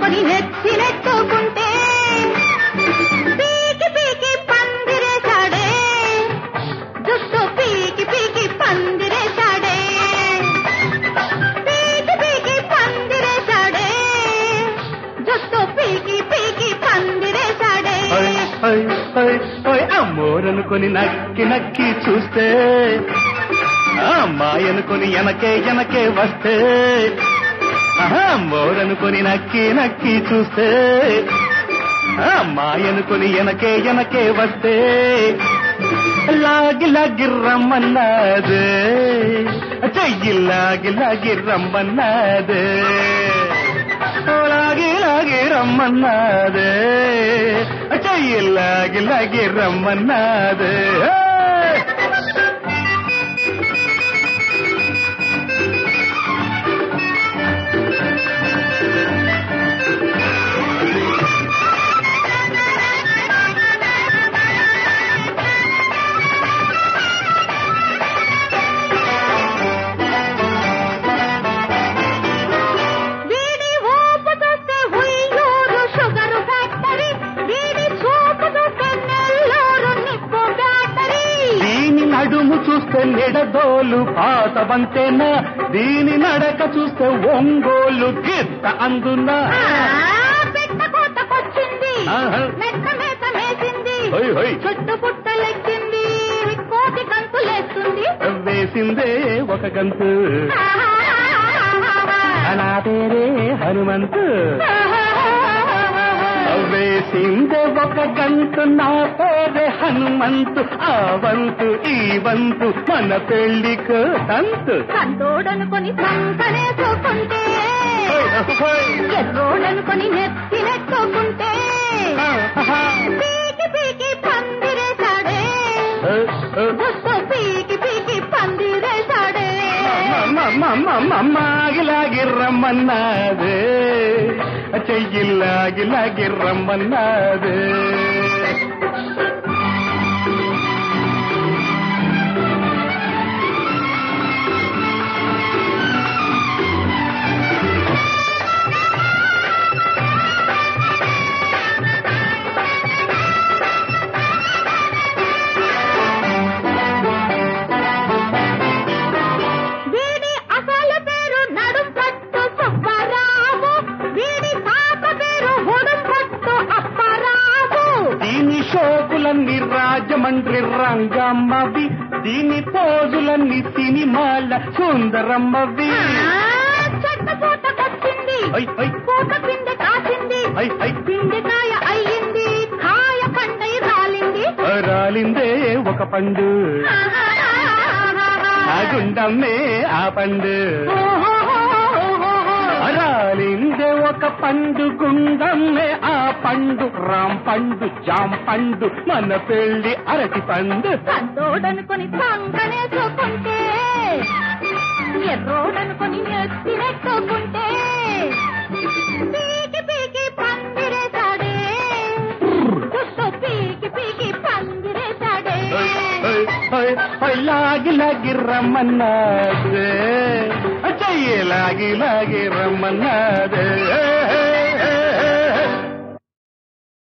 ఎర్రోడనుకొని నెత్తినెత్తుకుంటే పీకి పీకి పందిరేశాడే జుట్టు పీకి పీకి పందిరేశాడే పీకి పీకి పందిరేశాడే జుట్టు పీకి పీకి పందిరేశాడే హై, హై, హై, హై, అమ్మోరనుకొని నక్కి నక్కి చూస్తే ఆ అమ్మాయి అనుకొని ఎనకే ఎనకే వస్తే ఆహా, అమ్మోరనుకొని నక్కి నక్కి చూస్తే ఆ అమ్మాయి అనుకొని ఎనకే ఎనకే వస్తే లాగి లాగి రమ్మన్నదే చెయ్యి లాగి లాగి రమ్మన్నదే లాగి లాగి రమ్మన్నదే చెయ్యి లాగి లాగి రమ్మన్నదే వీడి ఊపు చూస్తే ఉయ్యూరు షుగరు ఫ్యాక్టరీ వీడి చూపు చూస్తే నెల్లూరు నిప్పు బ్యాటరీ దీని నడుము చూస్తే నిడదోలు పాత వంతెన దీని నడక చూస్తే ఒంగోలు గిత్త అందునా పెట్ట కోతకొచ్చింది ఆహా. మెత్త మేత మేసింది హై, హై. చుట్టు పుట్టలెక్కింది కోటి కంతులేస్తుంది వేసిందే ఒక గంతు నా పేరే హనుమంతు వేసిందే ఒక గంతు నా పేరే హనుమంతు ఆ వంతు ఈ వంతు మన పెళ్లికు తంతు కందోడనుకొని సంకనేసుకుంటే ఎర్రోడనుకొని నెత్తినెట్టుకుంటే పీకి పీకి పందిరేశాడే గుట్టు పీకి పీకి పందిరేశాడే మాగిలాగి రమ్మన్నదే చెయ్యిలాగి లాగి రమ్మన్నదే వీడి అసలు పేరు నడుం పట్టు సుబ్బారావు వీడి తాత పేరు ఉడుం పట్టు అప్పారావు దీని షోకులన్నీ రాజమండ్రి రంగమ్మవి దీని పోజులన్నీ సినిమాల సుందరమ్మవి చెట్ట పూటకొచ్చింది ఐ, ఐ, పూట పిండి కాసింది ఐ, ఐ, పిండికాయ అయ్యింది కాయ పండై రాలింది రాలిందే ఒక పండు ఆ గుండమ్మే ఆ పండు రాలిందే ఒక పండు గుండమ్మే ఆ పండు రామ్ పండు జామ్ పండు మన పెళ్లి అరటి పండు కందోడనుకొని సంకనేసుకుంటే ఎర్రోడనుకొని నెత్తినెట్టుకుంటే పీకి పీకి పందిరేశాడే గుట్టు పీకి పీకి పందిరేశాడే హై, హై, హై, లాగి లాగి రమ్మన్నదే చెయ్యి లాగి లాగి రమ్మన్నదే